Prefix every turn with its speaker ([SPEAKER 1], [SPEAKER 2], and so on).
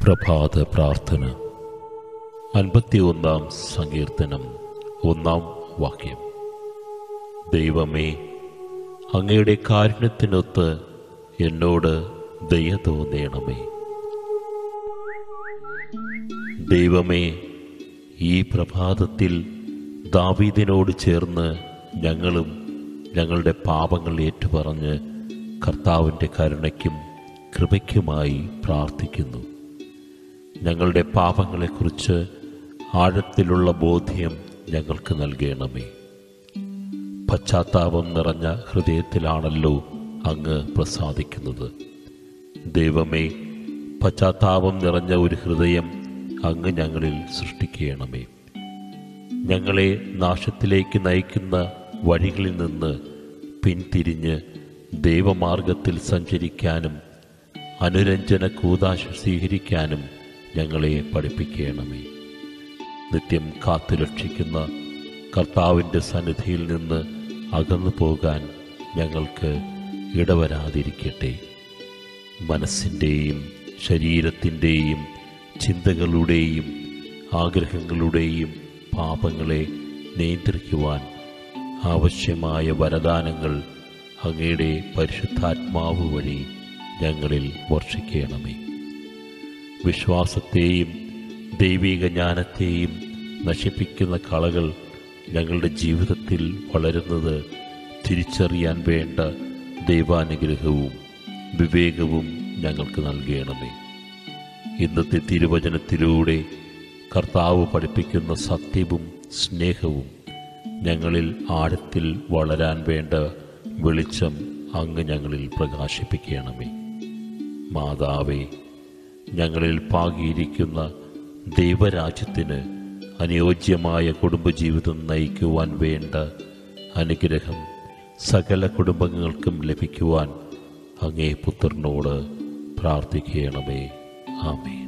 [SPEAKER 1] പ്രഭാത പ്രാർത്ഥന അൻപത്തിയൊന്നാം സങ്കീർത്തനം ഒന്നാം വാക്യം ദൈവമേ അങ്ങയുടെ കാരുണ്യത്തിനൊത്ത് എന്നോട് ദയ തോന്നേണമേ ദൈവമേ ഈ പ്രഭാതത്തിൽ ദാവീദിനോട് ചേർന്ന് ഞങ്ങളും ഞങ്ങളുടെ പാപങ്ങൾ ഏറ്റുപറഞ്ഞ് കർത്താവിൻ്റെ കരുണയ്ക്കും കൃപയ്ക്കുമായി പ്രാർത്ഥിക്കുന്നു ഞങ്ങളുടെ പാപങ്ങളെക്കുറിച്ച് ആഴത്തിലുള്ള ബോധ്യം ഞങ്ങൾക്ക് നൽകണമേ പശ്ചാത്താപം നിറഞ്ഞ ഹൃദയത്തിലാണല്ലോ അങ്ങ് പ്രസാദിക്കുന്നത് ദൈവമേ പശ്ചാത്താപം നിറഞ്ഞ ഒരു ഹൃദയം അങ്ങ് ഞങ്ങളിൽ സൃഷ്ടിക്കണമേ ഞങ്ങളെ നാശത്തിലേക്ക് നയിക്കുന്ന വഴികളിൽ നിന്ന് പിന്തിരിഞ്ഞ് ദൈവമാർഗത്തിൽ സഞ്ചരിക്കാനും അനുരഞ്ജന കൂതാശ സ്വീകരിക്കാനും ഞങ്ങളെ പഠിപ്പിക്കണമേ നിത്യം കാത്തുരക്ഷിക്കുന്ന കർത്താവിൻ്റെ സന്നിധിയിൽ നിന്ന് അകന്നു പോകാൻ ഞങ്ങൾക്ക് ഇടവരാതിരിക്കട്ടെ മനസ്സിൻ്റെയും ശരീരത്തിൻ്റെയും ചിന്തകളുടെയും ആഗ്രഹങ്ങളുടെയും പാപങ്ങളെ നിയന്ത്രിക്കുവാൻ ആവശ്യമായ വരദാനങ്ങൾ അങ്ങയുടെ പരിശുദ്ധാത്മാവ് വഴി ഞങ്ങളിൽ വർഷിക്കണമേ വിശ്വാസത്തെയും ദൈവിക ജ്ഞാനത്തെയും നശിപ്പിക്കുന്ന കളകൾ ഞങ്ങളുടെ ജീവിതത്തിൽ വളരുന്നത് തിരിച്ചറിയാൻ വേണ്ട ദൈവാനുഗ്രഹവും വിവേകവും ഞങ്ങൾക്ക് നൽകണമേ ഇന്നത്തെ തിരുവചനത്തിലൂടെ കർത്താവ് പഠിപ്പിക്കുന്ന സത്യവും സ്നേഹവും ഞങ്ങളിൽ ആഴത്തിൽ വളരാൻ വേണ്ട വെളിച്ചം അങ്ങ് ഞങ്ങളിൽ പ്രകാശിപ്പിക്കണമേ മാതാവേ ഞങ്ങളിൽ പാകിയിരിക്കുന്ന ദൈവരാജ്യത്തിന് അനുയോജ്യമായ കുടുംബജീവിതം നയിക്കുവാൻ വേണ്ട അനുഗ്രഹം സകല കുടുംബങ്ങൾക്കും ലഭിക്കുവാൻ അങ്ങേ പുത്രനോട് പ്രാർത്ഥിക്കണമേ ആമേൻ